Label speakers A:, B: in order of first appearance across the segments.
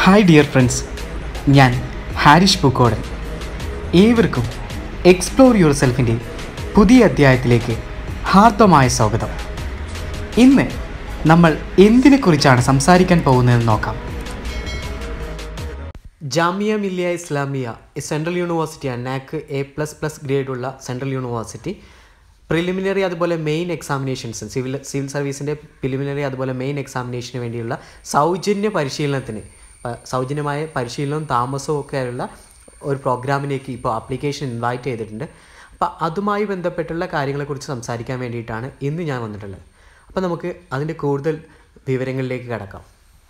A: hi dear friends ഞാൻ ഹാരിഷ് പൂക്കോടൻ ഏവർക്കും explore your സെൽഫിൻ്റെ പുതിയ അധ്യായത്തിലേക്ക് ഹാർദമായ സ്വാഗതം ഇന്ന് നമ്മൾ എന്തിനെക്കുറിച്ചാണ് സംസാരിക്കാൻ പോകുന്നതെന്ന് നോക്കാം ജാമിയ മില്ലിയ ഇസ്ലാമിയ സെൻട്രൽ യൂണിവേഴ്സിറ്റിയാണ് നാക്ക് എ പ്ലസ് പ്ലസ് ഗ്രേഡുള്ള സെൻട്രൽ യൂണിവേഴ്സിറ്റി പ്രിലിമിനറി അതുപോലെ മെയിൻ എക്സാമിനേഷൻസ് സിവിൽ സിവിൽ സർവീസിൻ്റെ പ്രിലിമിനറി അതുപോലെ മെയിൻ എക്സാമിനേഷന് വേണ്ടിയുള്ള സൗജന്യ പരിശീലനത്തിന് ആ, സൗജന്യമായ പരിശീലനവും താമസവും ഒക്കെയുള്ള ഒരു പ്രോഗ്രാമിലേക്ക് ഇപ്പോൾ ആപ്ലിക്കേഷൻ ഇൻവൈറ്റ് ചെയ്തിട്ടുണ്ട് അപ്പോൾ അതുമായി ബന്ധപ്പെട്ടുള്ള കാര്യങ്ങളെക്കുറിച്ച് സംസാരിക്കാൻ വേണ്ടിയിട്ടാണ് ഇന്ന് ഞാൻ വന്നിട്ടുള്ളത് അപ്പോൾ നമുക്ക് അതിൻ്റെ കൂടുതൽ വിവരങ്ങളിലേക്ക് കടക്കാം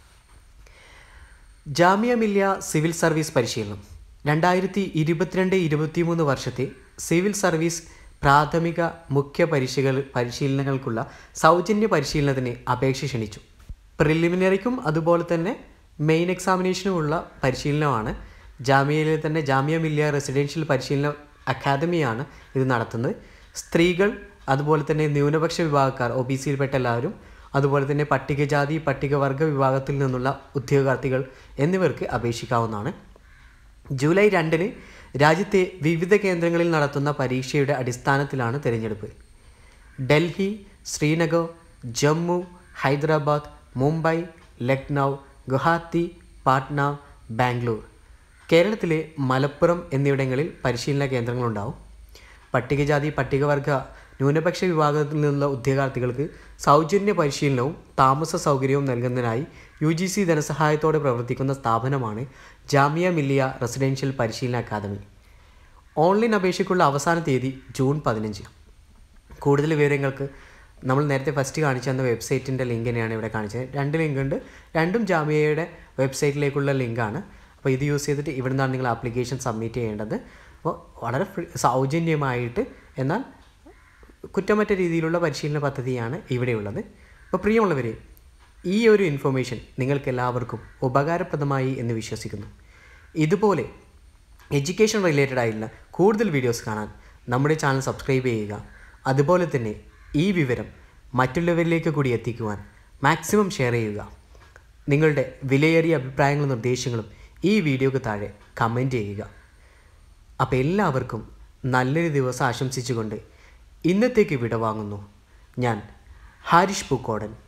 A: ജാമിയ മില്ലിയ സിവിൽ സർവീസ് പരിശീലനം രണ്ടായിരത്തി ഇരുപത്തിരണ്ട് ഇരുപത്തിമൂന്ന് വർഷത്തെ സിവിൽ സർവീസ് പ്രാഥമിക മുഖ്യ പരീക്ഷകൾ പരിശീലനങ്ങൾക്കുള്ള സൗജന്യ പരിശീലനത്തിന് അപേക്ഷ ക്ഷണിച്ചു പ്രിലിമിനറിക്കും അതുപോലെ തന്നെ മെയിൻ എക്സാമിനേഷനുമുള്ള പരിശീലനമാണ് ജാമ്യയിലെ തന്നെ ജാമ്യ മില്ലിയ റെസിഡൻഷ്യൽ പരിശീലന അക്കാദമിയാണ് ഇത് നടത്തുന്നത് സ്ത്രീകൾ അതുപോലെ തന്നെ ന്യൂനപക്ഷ വിഭാഗക്കാർ ഒ ബി സിയിൽപ്പെട്ട എല്ലാവരും അതുപോലെ തന്നെ പട്ടികജാതി പട്ടികവർഗ വിഭാഗത്തിൽ നിന്നുള്ള ഉദ്യോഗാർത്ഥികൾ എന്നിവർക്ക് അപേക്ഷിക്കാവുന്നതാണ് ജൂലൈ രണ്ടിന് രാജ്യത്തെ വിവിധ കേന്ദ്രങ്ങളിൽ നടത്തുന്ന പരീക്ഷയുടെ അടിസ്ഥാനത്തിലാണ് തിരഞ്ഞെടുപ്പ് ഡൽഹി ശ്രീനഗർ ജമ്മു ഹൈദരാബാദ് മുംബൈ ലക്നൗ ഗുവാഹത്തി പാട്ന ബാംഗ്ലൂർ കേരളത്തിലെ മലപ്പുറം എന്നിവിടങ്ങളിൽ പരിശീലന കേന്ദ്രങ്ങളുണ്ടാവും പട്ടികജാതി പട്ടികവർഗ ന്യൂനപക്ഷ വിഭാഗത്തിൽ നിന്നുള്ള ഉദ്യോഗാർത്ഥികൾക്ക് സൗജന്യ പരിശീലനവും താമസ സൗകര്യവും നൽകുന്നതിനായി യു ജി സി ധനസഹായത്തോടെ പ്രവർത്തിക്കുന്ന സ്ഥാപനമാണ് ജാമിയ മില്ലിയ റെസിഡൻഷ്യൽ പരിശീലന അക്കാദമി ഓൺലൈൻ അപേക്ഷയ്ക്കുള്ള അവസാന തീയതി ജൂൺ പതിനഞ്ച് കൂടുതൽ വിവരങ്ങൾക്ക് നമ്മൾ നേരത്തെ ഫസ്റ്റ് കാണിച്ചു തന്ന വെബ്സൈറ്റിൻ്റെ ലിങ്ക് തന്നെയാണ് ഇവിടെ കാണിച്ചത് രണ്ട് ലിങ്ക് ഉണ്ട് രണ്ടും ജാമിയയുടെ വെബ്സൈറ്റിലേക്കുള്ള ലിങ്കാണ് അപ്പോൾ ഇത് യൂസ് ചെയ്തിട്ട് ഇവിടെ നിന്നാണ് നിങ്ങൾ ആപ്ലിക്കേഷൻ സബ്മിറ്റ് ചെയ്യേണ്ടത് അപ്പോൾ വളരെ ഫ്രീ സൗജന്യമായിട്ട് എന്നാൽ കുറ്റമറ്റ രീതിയിലുള്ള പരിശീലന പദ്ധതിയാണ് ഇവിടെയുള്ളത് അപ്പോൾ പ്രിയമുള്ളവരെ ഈ ഒരു ഇൻഫർമേഷൻ നിങ്ങൾക്ക് എല്ലാവർക്കും ഉപകാരപ്രദമായി എന്ന് വിശ്വസിക്കുന്നു ഇതുപോലെ എഡ്യൂക്കേഷൻ റിലേറ്റഡ് ആയിട്ടുള്ള കൂടുതൽ വീഡിയോസ് കാണാൻ നമ്മുടെ ചാനൽ സബ്സ്ക്രൈബ് ചെയ്യുക അതുപോലെ തന്നെ ഈ വിവരം മറ്റുള്ളവരിലേക്ക് കൂടി എത്തിക്കുവാൻ മാക്സിമം ഷെയർ ചെയ്യുക നിങ്ങളുടെ വിലയേറിയ അഭിപ്രായങ്ങളും നിർദ്ദേശങ്ങളും ഈ വീഡിയോക്ക് താഴെ കമൻറ്റ് ചെയ്യുക അപ്പോൾ എല്ലാവർക്കും നല്ലൊരു ദിവസം ആശംസിച്ചുകൊണ്ട് ഇന്നത്തേക്ക് വിടവാങ്ങുന്നു ഞാൻ ഹാരിഷ് പൂക്കോടൻ